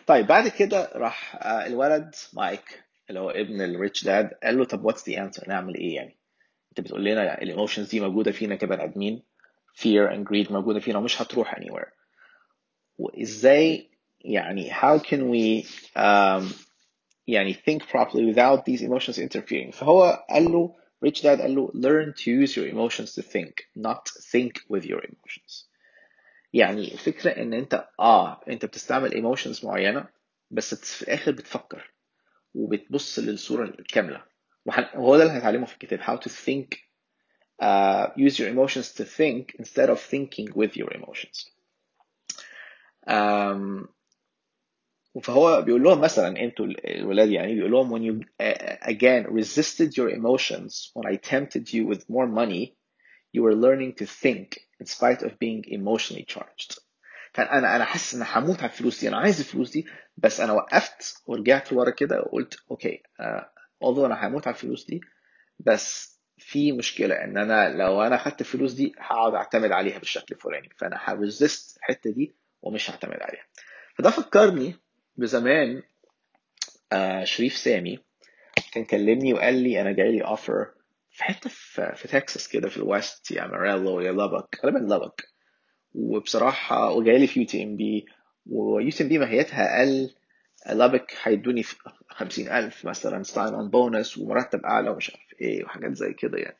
طيب بعد كده راح آه، الولد مايك اللي هو ابن الريتش داد قال له طب واتس ذا انسر نعمل ايه يعني انت بتقول لنا الايموشنز دي موجوده فينا كبني ادمين fear and greed موجوده فينا ومش هتروح anywhere وازاي يعني how can we um, يعني think properly without these emotions interfering فهو قال له rich dad قال له learn to use your emotions to think not think with your emotions يعني الفكرة ان انت اه انت بتستعمل emotions معينة بس في الاخر بتفكر وبتبص للصورة الكاملة وهو ده اللي هنتعلمه في الكتاب how to think uh, use your emotions to think instead of thinking with your emotions um, فهو بيقول لهم مثلا انتوا الولاد يعني بيقول لهم when you uh, again resisted your emotions when I tempted you with more money you were learning to think in spite of being emotionally charged فانا انا حاسس ان هموت على الفلوس دي انا عايز الفلوس دي بس انا وقفت ورجعت لورا كده وقلت اوكي uh, although انا هموت على الفلوس دي بس في مشكله ان انا لو انا خدت الفلوس دي هقعد اعتمد عليها بالشكل الفلاني فانا هريزست الحته دي ومش هعتمد عليها فده فكرني بزمان آه شريف سامي كان كلمني وقال لي انا جاي لي اوفر في حته في, في تكساس كده في الويست يا ماريلو يا لابك غالبا لابك وبصراحه وجاي لي في يو تي ام بي ويو تي ام بي ماهيتها اقل لابك هيدوني 50000 مثلا ستاين اون بونس ومرتب اعلى ومش عارف ايه وحاجات زي كده يعني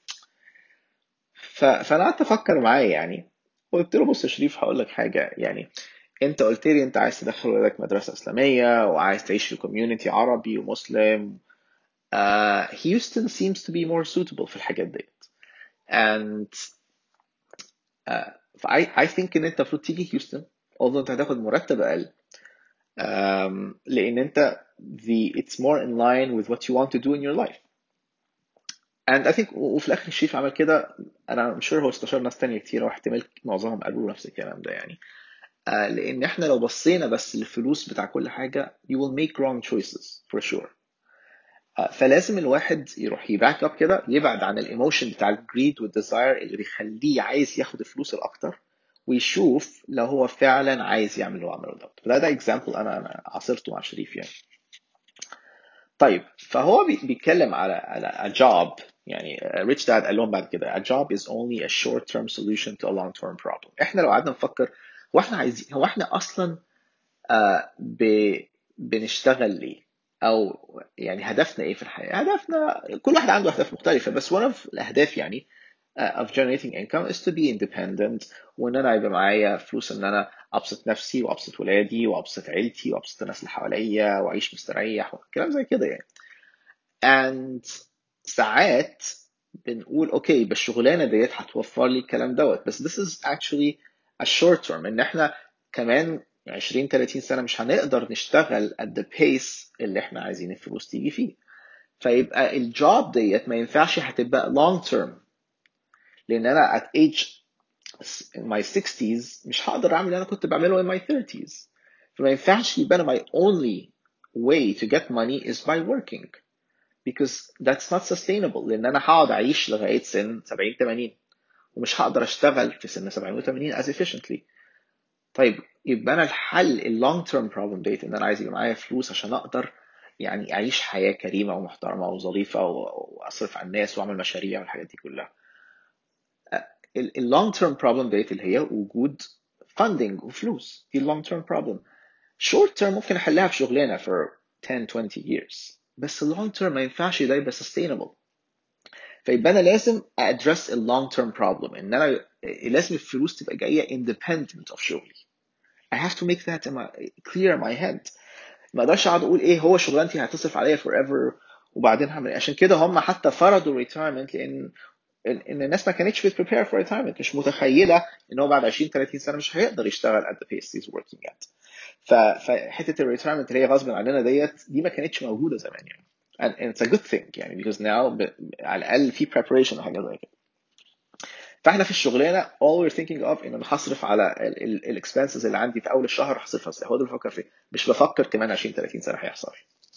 ف... فانا قعدت افكر معاه يعني وقلت له بص يا شريف هقول لك حاجه يعني انت قلت لي انت عايز تدخل ولادك مدرسه اسلاميه وعايز تعيش في كوميونتي عربي ومسلم uh, Houston seems to be more suitable في الحاجات ديت and uh, I, I think ان انت المفروض تيجي هيوستن although انت هتاخد مرتب اقل um, لان انت the it's more in line with what you want to do in your life and I think وفي الاخر الشريف عمل كده انا مش sure هو استشار ناس تانية كتير واحتمال معظمهم قالوا نفس الكلام ده يعني uh, لان احنا لو بصينا بس للفلوس بتاع كل حاجه you will make wrong choices for sure uh, فلازم الواحد يروح يباك اب كده يبعد عن الايموشن بتاع الجريد والديزاير اللي بيخليه عايز ياخد الفلوس الاكتر ويشوف لو هو فعلا عايز يعمل اللي هو عمله دوت فده ده اكزامبل انا انا عاصرته مع شريف يعني طيب فهو بيتكلم على على a job يعني ريتش داد قال لهم بعد كده a job is only a short term solution to a long term problem احنا لو قعدنا نفكر هو احنا عايزين هو احنا اصلا آه ب... بنشتغل ليه او يعني هدفنا ايه في الحياه هدفنا كل واحد عنده اهداف مختلفه بس one of الاهداف يعني uh, of generating income is to be independent وان انا يبقى معايا فلوس ان انا ابسط نفسي وابسط ولادي وابسط عيلتي وابسط الناس اللي حواليا واعيش مستريح وكلام زي كده يعني and ساعات بنقول اوكي بس الشغلانه ديت هتوفر لي الكلام دوت بس this is actually a short term ان احنا كمان 20 30 سنه مش هنقدر نشتغل at the pace اللي احنا عايزين الفلوس تيجي فيه فيبقى الجوب ديت ما ينفعش هتبقى long term لان انا at age in my 60s مش هقدر اعمل اللي انا كنت بعمله in my 30s فما ينفعش يبقى انا my only way to get money is by working because that's not sustainable لان انا هقعد اعيش لغايه سن 70 80 ومش هقدر اشتغل في سن 70 و 80 as efficiently طيب يبقى انا الحل اللونج تيرم بروبلم ديت ان انا عايز يبقى معايا فلوس عشان اقدر يعني اعيش حياه كريمه ومحترمه وظريفه واصرف على الناس واعمل مشاريع والحاجات دي كلها اللونج تيرم بروبلم ديت اللي هي وجود funding وفلوس دي اللونج تيرم بروبلم شورت تيرم ممكن احلها في شغلانه for 10 20 years بس اللونج تيرم ما ينفعش ده يبقى sustainable فيبقى انا لازم ادرس اللونج تيرم بروبلم ان انا لازم الفلوس تبقى جايه independent of شغلي I have to make that in my, clear in my head ما اقدرش اقعد اقول ايه هو شغلانتي هتصرف عليا forever وبعدين هعمل عشان كده هم حتى فرضوا retirement لان ان الناس ما كانتش بتبريبير فور ريتايرمنت مش متخيله ان هو بعد 20 30 سنه مش هيقدر يشتغل at the pace he's working at فحته الريتايرمنت اللي هي غصب عننا ديت دي ما كانتش موجوده زمان يعني and, and it's a good thing يعني because now ب, على الاقل في preparation وحاجه زي كده فاحنا في الشغلانه all we're thinking of ان انا هصرف على الاكسبنسز اللي عندي في اول الشهر هصرفها ازاي هو ده اللي بفكر فيه مش بفكر كمان 20 30 سنه هيحصل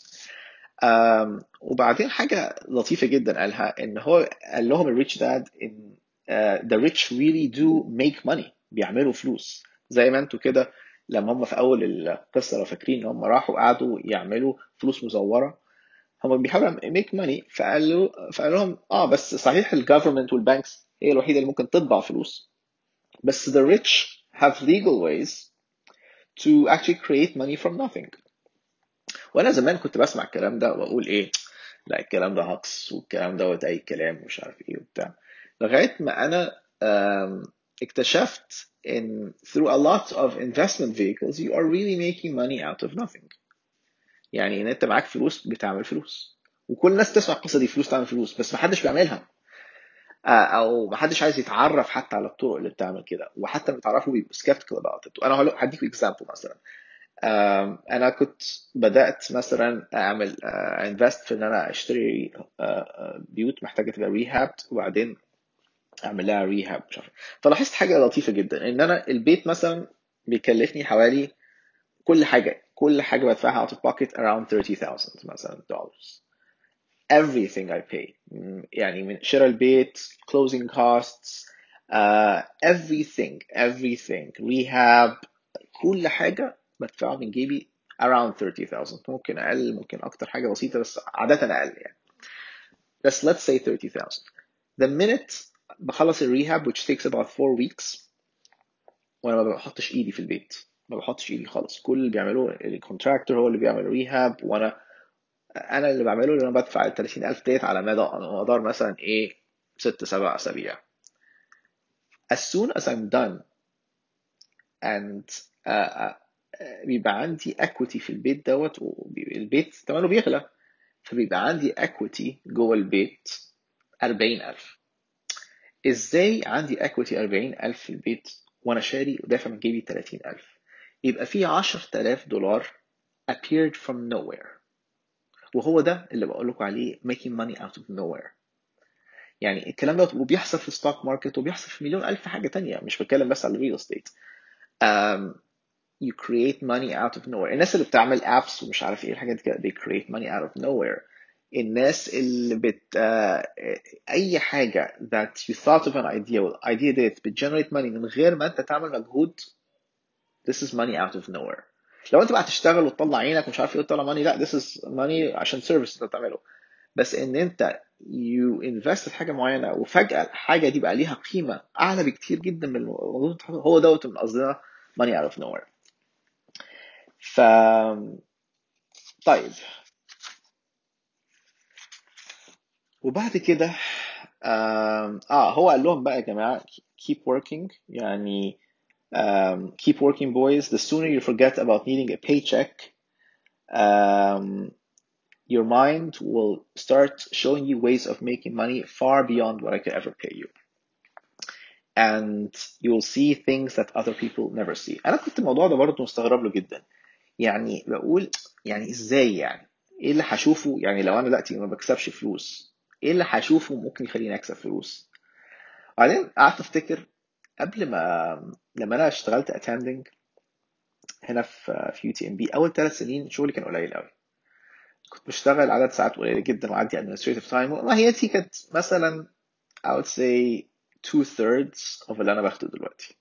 Um, وبعدين حاجة لطيفة جدا قالها إن هو قال لهم الريتش داد إن uh, the rich really do make money بيعملوا فلوس زي ما انتوا كده لما هم في اول القصه لو فاكرين ان هم راحوا قعدوا يعملوا فلوس مزوره هم بيحاولوا ميك ماني فقالوا فقال لهم اه بس صحيح الجفرمنت والبانكس هي الوحيده اللي ممكن تطبع فلوس بس the rich have legal ways to actually create money from nothing وانا زمان كنت بسمع الكلام ده واقول ايه لا الكلام ده هقص والكلام دوت اي كلام ومش عارف ايه وبتاع لغايه ما انا اكتشفت ان through a lot of investment vehicles you are really making money out of nothing يعني ان انت معاك فلوس بتعمل فلوس وكل الناس تسمع القصه دي فلوس تعمل فلوس بس محدش بيعملها او محدش عايز يتعرف حتى على الطرق اللي بتعمل كده وحتى اللي بيتعرفوا بيبقوا skeptical about it وانا هديك اكزامبل مثلا انا كنت بدات مثلا اعمل انفست في ان انا اشتري بيوت محتاجه تبقى ريهاب وبعدين اعمل لها ريهاب مش عارف فلاحظت حاجه لطيفه جدا ان انا البيت مثلا بيكلفني حوالي كل حاجه كل حاجه بدفعها out of pocket around 30,000 مثلا dollars everything I pay يعني من شراء البيت closing costs uh, everything everything rehab كل حاجة بدفعها من جيبي around 30,000 ممكن أقل ممكن أكتر حاجة بسيطة بس عادة أقل يعني بس let's say 30,000 the minute بخلص الريهاب which takes about 4 weeks وانا ما بحطش ايدي في البيت ما بحطش ايدي خالص كل اللي بيعملوه الكونتراكتور هو اللي بيعمل ريهاب وانا انا اللي بعمله اللي انا بدفع ال 30000 ديت على مدار مثلا ايه ست سبع اسابيع as soon as I'm done and uh, uh, بيبقى عندي equity في البيت دوت والبيت ثمنه بيغلى فبيبقى عندي equity جوه البيت 40000 ازاي عندي equity 40000 في البيت وانا شاري ودافع من جيبي 30000 يبقى في 10000 دولار appeared from nowhere وهو ده اللي بقول لكم عليه making money out of nowhere يعني الكلام ده وبيحصل في الستوك ماركت وبيحصل في مليون الف حاجه تانية مش بتكلم بس على الريل استيت um, you create money out of nowhere الناس اللي بتعمل apps ومش عارف ايه الحاجات كده they create money out of nowhere الناس اللي بت uh, اي حاجه that you thought of an idea والايديا ديت بتجنريت money من غير ما انت تعمل مجهود this is money out of nowhere لو انت بقى تشتغل وتطلع عينك ومش عارف ايه وتطلع ماني لا this is money عشان سيرفيس انت بتعمله بس ان انت you invest في حاجه معينه وفجاه الحاجه دي بقى ليها قيمه اعلى بكتير جدا من الموجود هو دوت من قصدنا money out of nowhere ف طيب وبعد كده اه هو قال لهم بقى يا جماعه keep working يعني um, keep working boys the sooner you forget about needing a paycheck um, your mind will start showing you ways of making money far beyond what I could ever pay you. And you will see things that other people never see. أنا كنت الموضوع ده برضه مستغرب له جدا. يعني بقول يعني إزاي يعني؟ إيه اللي هشوفه يعني لو أنا دلوقتي ما بكسبش فلوس؟ إيه اللي هشوفه ممكن يخليني أكسب فلوس؟ وبعدين قعدت أفتكر قبل ما لما أنا اشتغلت attending هنا في في يو تي ام بي أول ثلاث سنين شغلي كان قليل قوي. كنت بشتغل عدد ساعات قليلة جدا وعندي administrative time وماهيتي كانت مثلا I would say two thirds of اللي أنا باخده دلوقتي.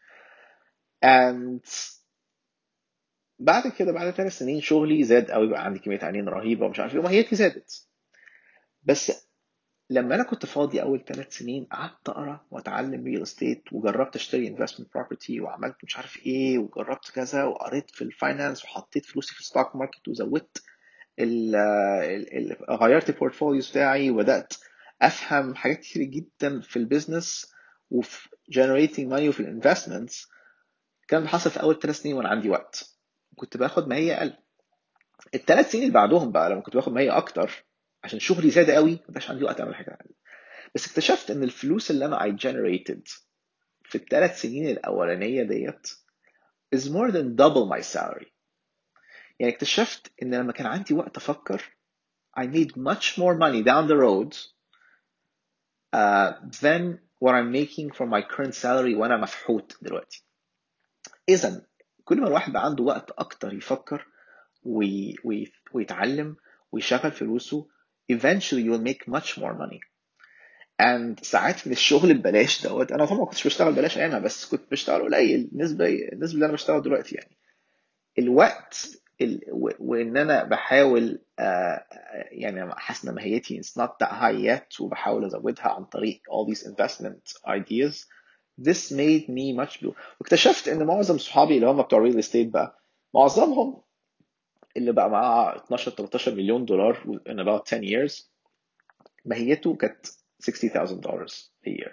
And بعد كده بعد ثلاث سنين شغلي زاد قوي بقى عندي كمية عينين رهيبة ومش عارف ايه وماهيتي زادت. بس لما أنا كنت فاضي أول ثلاث سنين قعدت أقرا وأتعلم ريل استيت وجربت أشتري investment property وعملت مش عارف إيه وجربت كذا وقريت في الفاينانس وحطيت فلوسي في الستوك ماركت وزودت ال ال غيرت البورتفوليوز بتاعي وبدات افهم حاجات كتير جدا في البيزنس وفي generating money وفي الانفستمنتس كان بيحصل في اول ثلاث سنين وانا عندي وقت كنت باخد ما هي اقل الثلاث سنين اللي بعدهم بقى لما كنت باخد ما هي اكتر عشان شغلي زاد قوي ما بقاش عندي وقت اعمل حاجه أقل. بس اكتشفت ان الفلوس اللي انا I generated في الثلاث سنين الاولانيه ديت is more than double my salary يعني اكتشفت ان لما كان عندي وقت افكر I made much more money down the road uh, than what I'm making from my current salary وانا مفحوت دلوقتي. اذا كل ما الواحد بقى عنده وقت اكتر يفكر وي وي ويتعلم ويشغل فلوسه eventually you'll make much more money. and ساعات من الشغل ببلاش دوت انا طبعا ما كنتش بشتغل ببلاش انا بس كنت بشتغل قليل نسبه النسبه اللي انا بشتغل دلوقتي يعني الوقت ال... وان انا بحاول آه يعني حاسس ان ماهيتي it's not that high yet وبحاول ازودها عن طريق all these investment ideas this made me much blue. واكتشفت ان معظم صحابي اللي هم بتوع ريل استيت بقى معظمهم اللي بقى معاه 12 13 مليون دولار in about 10 years ماهيته كانت 60000 دولار a year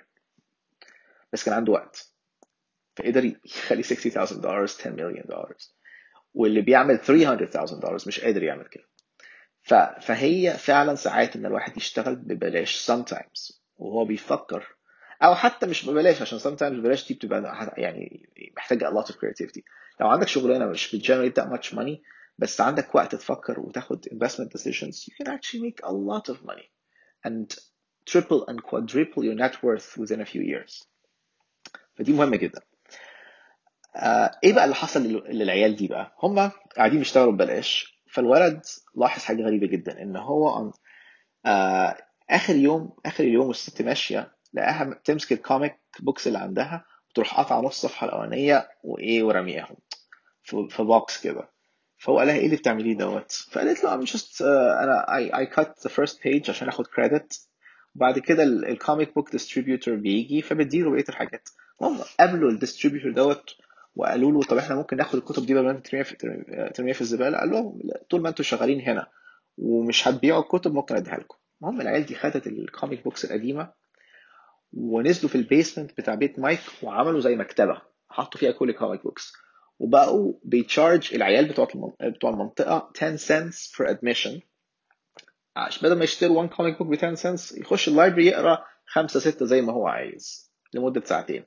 بس كان عنده وقت فقدر يخلي 60000 دولار 10 مليون دولار واللي بيعمل 300000 دولار مش قادر يعمل كده فهي فعلا ساعات ان الواحد يشتغل ببلاش sometimes وهو بيفكر او حتى مش ببلاش عشان sometimes ببلاش دي بتبقى يعني محتاجه a lot of creativity لو عندك شغلانه مش بتجنريت that much money بس عندك وقت تفكر وتاخد investment decisions you can actually make a lot of money and triple and quadruple your net worth within a few years فدي مهمه جدا آه ايه بقى اللي حصل للعيال دي بقى هم قاعدين بيشتغلوا ببلاش فالولد لاحظ حاجه غريبه جدا ان هو آه اخر يوم اخر اليوم والست ماشيه لقاها تمسك الكوميك بوكس اللي عندها وتروح قاطعه نص الصفحه الاولانيه وايه ورميهم في بوكس كده فهو قال لها ايه اللي بتعمليه دوت فقالت له I'm just uh, انا I, I cut the first page عشان اخد كريدت وبعد كده الكوميك بوك ديستريبيوتور بيجي فبديله بقيه الحاجات هم قابلوا الديستريبيوتور دوت وقالوا له طب احنا ممكن ناخد الكتب دي بدل ما انت ترميها في ترميها في الزباله قال لهم طول ما انتم شغالين هنا ومش هتبيعوا الكتب ممكن اديها لكم المهم العيال دي خدت الكوميك بوكس القديمه ونزلوا في البيسمنت بتاع بيت مايك وعملوا زي مكتبه حطوا فيها كل الكوميك بوكس وبقوا بيتشارج العيال بتوع بتوع المنطقه 10 سنتس for admission عشان بدل ما يشتروا 1 كوميك بوك ب 10 سنتس يخش اللايبرري يقرا خمسه سته زي ما هو عايز لمده ساعتين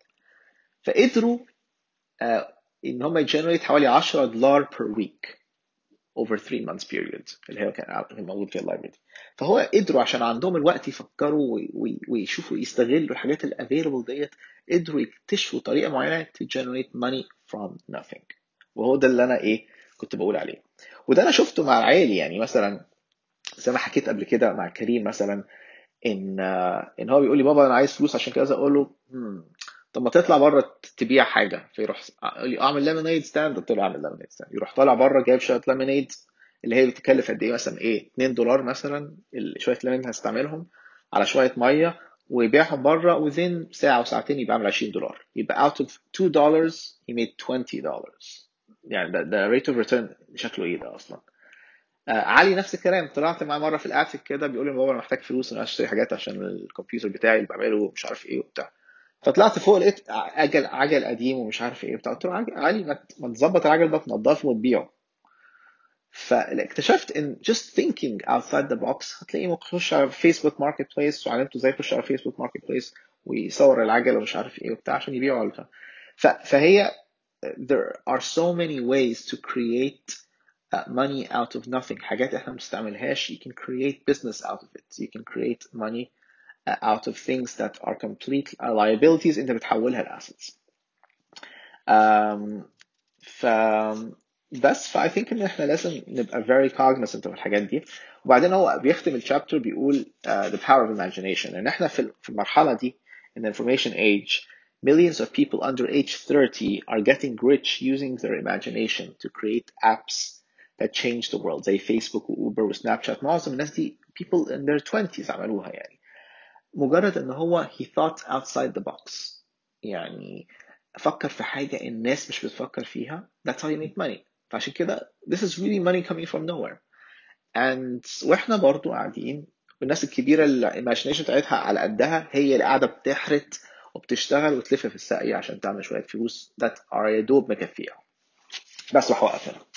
فقدروا آه ان هم يجنريت حوالي 10 دولار per week over 3 months period اللي هي كان موجود فيها اللايبرري فهو قدروا عشان عندهم الوقت يفكروا ويشوفوا يستغلوا الحاجات الافيلبل ديت قدروا يكتشفوا طريقه معينه to generate money from nothing وهو ده اللي انا ايه كنت بقول عليه وده انا شفته مع عيالي يعني مثلا زي ما حكيت قبل كده مع كريم مثلا ان ان هو بيقول لي بابا انا عايز فلوس عشان كذا اقول له طب ما تطلع بره تبيع حاجه فيروح يقول لي اعمل ليمونيد ستاند قلت له اعمل ليمونيد ستاند يروح طالع بره جايب شويه ليمونيد اللي هي بتكلف قد ايه مثلا ايه 2 دولار مثلا شويه ليمونيد هستعملهم على شويه ميه ويبيعهم بره within ساعه وساعتين يبقى عامل 20 دولار يبقى out of 2 dollars he made 20 dollars يعني ده ده rate of return شكله ايه ده اصلا آه علي نفس الكلام طلعت معاه مره في الاتيك كده بيقول لي بابا انا محتاج فلوس انا اشتري حاجات عشان الكمبيوتر بتاعي اللي بعمله مش عارف ايه وبتاع فطلعت فوق لقيت عجل عجل قديم ومش عارف ايه بتاع قلت له علي ما تظبط العجل ده تنضفه وتبيعه فاكتشفت ان just thinking outside the box هتلاقيه مخش على فيسبوك ماركت بليس وعلمته ازاي يخش على فيسبوك ماركت بليس ويصور العجله ومش عارف ايه وبتاع عشان يبيعه على فهي there are so many ways to create money out of nothing حاجات احنا ما بنستعملهاش you can create business out of it you can create money out of things that are complete liabilities انت بتحولها لاسيتس um, ف بس فاي ثينك ان احنا لازم نبقى very cognizant من الحاجات دي وبعدين هو بيختم الشابتر بيقول uh, the power of imagination ان احنا في في المرحله دي in the information age millions of people under age 30 are getting rich using their imagination to create apps that change the world زي فيسبوك واوبر وسناب شات معظم الناس دي people in their 20s عملوها يعني مجرد ان هو he thought outside the box يعني فكر في حاجة الناس مش بتفكر فيها that's how you make money فعشان كده this is really money coming from nowhere and واحنا برضو قاعدين والناس الكبيرة اللي imagination بتاعتها على قدها هي اللي قاعدة بتحرت وبتشتغل وتلف في الساقية عشان تعمل شوية فلوس that are يا دوب مكفيها بس وهوقف هنا